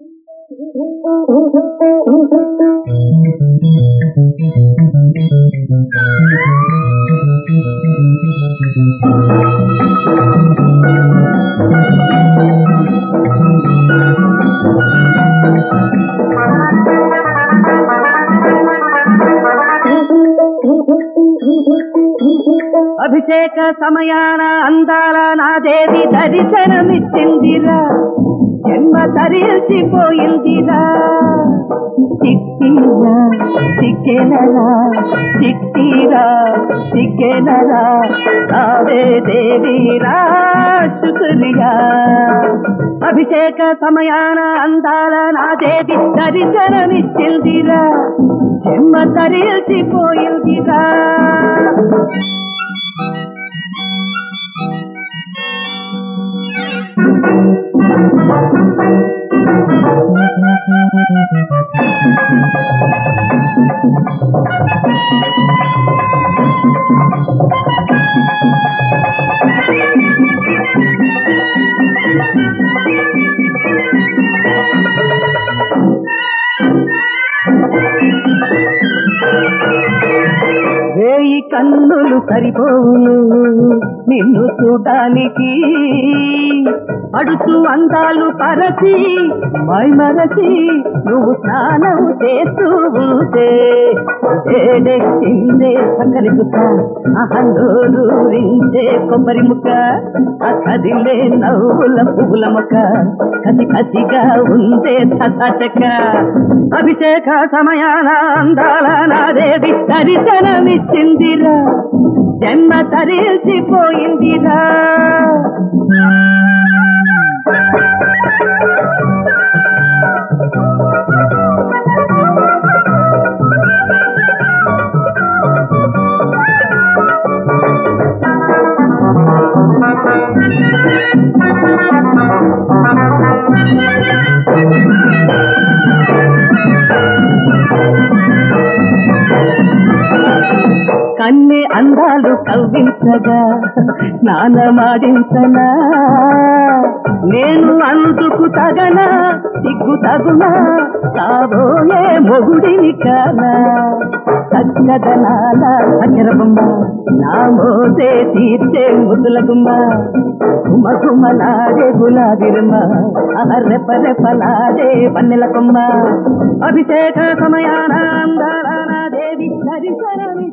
అభిషేక సమయాన అందాల నా దేవి దర్శనమిచ్చిందిరా జన్మ తరిచిపోయిందిరా చిట్టిరా చిక్కెనరా చిట్టిరా చిక్కెనరా రావే దేవిరా శుక్రియా అభిషేక సమయాన అందాల నా దేవి దర్శనమిచ్చిందిరా జన్మ తరిచిపోయిందిరా వేయి కన్నులు సరిపోవును నిన్ను చూడటానికి అడుచు అందాలు పరచి మైమరచి నువ్వు స్నానం చేస్తూ ఉంటే ఏడెక్కిందే పక్కని ముక్క అహందూరించే కొబ్బరి ముక్క ఆ కదిలే నవ్వుల పువ్వుల మొక్క కసి కసిగా ఉందే తచ్చక అభిషేక సమయాన అందాల నాదేవి దర్శనమిచ్చిందిరా జన్మ తరిచిపోయిందిరా కన్నె అందాలు కవ్వించగా స్నానమాడించనా నేను అందుకు తగనా సిగ్గు తగునా కాబోయే మొగుడిని కానా చక్కదనాల అచ్చరబొమ్మ నా మోసే తీర్చే ముద్దుల గుమ్మ గుమ గుమలాడే గులాబిరమ్మ రెప రెపలాడే పన్నెల కొమ్మ అభిషేక సమయాన అందాల నా దేవి దర్శనమి